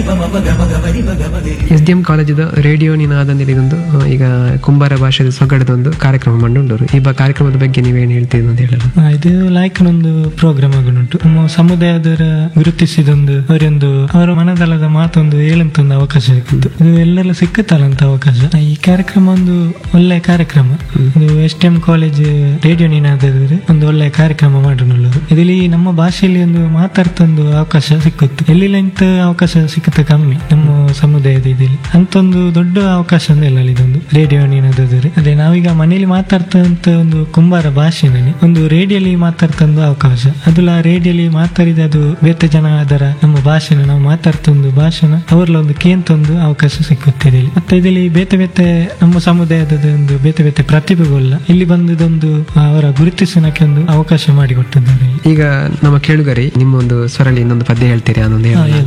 S D M ಕಾಲೇಜದ radio Ninada ಇದೊಂದು ಆ, ಈಗ ಕುಂಬಾರ ಭಾಷೆದ ಸೊಗಡದೊಂದು ಕಾರ್ಯಕ್ರಮ ಮಂಡುಂಡರು ಈ ಬ- ಕಾರ್ಯಕ್ರಮದ ಬಗ್ಗೆ ನೀವೇನು ಹೇಳ್ತೀರಿ ಅಂತ ಹೇಳಲು ಆ, ಇದು ಲಾಯ್ಕನೊಂದು ಪ್ರೋಗ್ರಾಮ್ ಆಗುನುಂಟು ನಮ್ಮ ಸಮುದಾಯದವರ ಗುರುತಿಸಿದೊಂದು ಅವರೊಂದು ಅವರ ಮನದಲ್ಲದ ಮಾತೊಂದು ಹೇಳಂತೊಂದು ಅವಕಾಶ ಸಿಕ್ಕಿತ್ತು ಇದು ಎಲ್ಲೆಲ್ಲ ಸಿಕ್ಕುತ್ತಲ್ಲ ಅಂತ ಅವಕಾಶ ಆ, ಈ ಕಾರ್ಯಕ್ರಮ ಒಂದು ಒಳ್ಳೆ ಕಾರ್ಯಕ್ರಮ ಇದು S T M college radio ನೀನಾದ್ರೆ ಒಂದು ಒಳ್ಳೆ ಕಾರ್ಯಕ್ರಮ ಮಾಡೋನುಳ್ಳದು ಇದರಲ್ಲಿ ನಮ್ಮ ಭಾಷೆಯಲ್ಲಿ ಒಂದು ಮಾತಾಡ್ತೊಂದು ಅವಕಾಶ ಸಿಕ್ಕುತ್ತೆ ಎಲ್ಲಿಲ್ಲ ಇಂಥ ಅವಕಾಶ ಸಿಕ್ಕುತ್ತೆ ಕಮ್ಮಿ ನಮ್ಮ ಸಮುದಾಯದ ಇದಲ್ಲಿ ಅಂತೊಂದು ದೊಡ್ಡ ಅವಕಾಶ ಅಂದ್ರೆ ಇಲ್ಲ ಇದೊಂದು ರೇಡಿಯೋ ನೀನಾದ್ರೆ ಅದೇ ನಾವೀಗ ಮನೇಲಿ ಮಾತಾಡ್ತಂತ ಒಂದು ಕುಂಬಾರ ಭಾಷೆನೇ ಒಂದು ರೇಡಿಯೋಲಿ ಮಾತಾಡ್ತಂದು ಅವಕಾಶ ಅದುಲ ರೇಡಿಯೋಲಿ ಮಾತಾಡಿದ ಅದು ಬೇತೆ ಜನ ಅದರ ನಮ್ಮ ಭಾಷೆನ ನಾವು ಮಾತಾಡ್ತೊಂದು ಭಾಷೆನ ಅವರಲ್ಲಿ ಒಂದು ಕೇಂತೊಂದು ಅವಕಾಶ ಸಿಕ್ಕುತ್ತೆ ಇಲ್ಲಿ ಮತ್ತೆ ಇದರಲ್ಲಿ ಬೇತೆ ಬೇತೆ ನಮ್ಮ ಸಮುದಾಯದ ಒಂದು ಬೇತೆ ಬೇತೆ ಪ್ರತಿಭೆಗಳ ಇಲ್ಲಿ ಬಂದದೊಂದು ಅವರ ಗುರುತಿಸೋಣಕ್ಕೆ ಒಂದು ಅವಕಾಶ ಮಾಡಿಕೊಟ್ಟಿದ್ದಾರೆ ಈಗ ನಮ್ಮ ಕೇಳುಗರಿ ನಿಮ್ಮ ಒಂದು ಸ್ವರಲ್ಲಿ ಇನ್ನೊಂದು ಪದ್ಯ ಹೇಳ್ತೀರಿ ಅನ್ನೊಂದು ಹಾ, ಹೇಳಿ